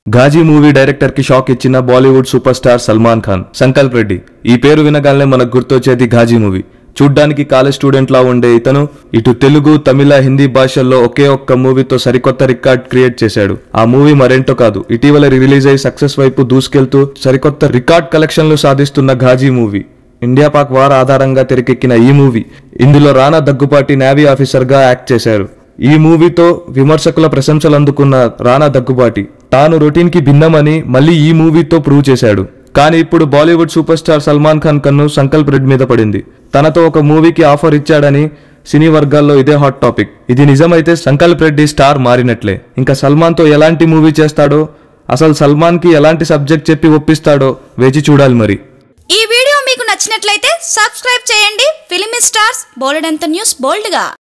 Ghazi movie director కి shock ఇచ్చిన Bollywood super star Salman Khan Sankalp Reddy ఈ పేరు వినగానే మనకు గుర్తొచ్చేది ఘాజీ మూవీ చూడ్డానికి కాలేజ్ స్టూడెంట్ లా ఉండే ఇతను ఇటు తెలుగు తమిళ హిందీ భాషల్లో ఒకే ఒక్క మూవీతో సరికొత్త రికార్డ్ క్రియేట్ చేశాడు ఆ మూవీ మరెంటో కాదు ఇటీవల రిలీజ్ అయి సక్సెస్ వైపు దూసుకెళ్తూ సరికొత్త రికార్డ్ కలెక్షన్లు సాధిస్తున్న Ghazi movie India Pak war ఆధారంగా తెరకెక్కిన ఈ మూవీ ఇందులో రానా దగ్గుపాటి నేవీ ఆఫీసర్ గా యాక్ట్ చేశారు ఈ మూవీతో విమర్శకుల ప్రశంసలు అందుకున్న రానా దగ్గుబాటి తాను రొటీన్ కి భిన్నమని మళ్ళీ ఈ మూవీతో ప్రూవ్ చేశాడు కానీ ఇప్పుడు Bollywood super star Salman Khan కన్ను సంకల్ప్ రెడ్డి మీద పడింది తనతో ఒక మూవీకి ఆఫర్ ఇచ్చాడని సినీ వర్గాల్లో ఇదే హాట్ టాపిక్ ఇది నిజమైతే సంకల్ప్ రెడ్డి స్టార్ మారినట్లే ఇంకా సల్మాన్ తో ఎలాంటి మూవీ చేస్తాడో అసలు సల్మాన్ కి ఎలాంటి సబ్జెక్ట్ చెప్పి ఒప్పిస్తాడో వేచి చూడాలి మరి ఈ వీడియో మీకు నచ్చినట్లయితే సబ్స్క్రైబ్ చేయండి ఫిలిమి స్టార్స్ బోలెడంత న్యూస్ బోల్డ్గా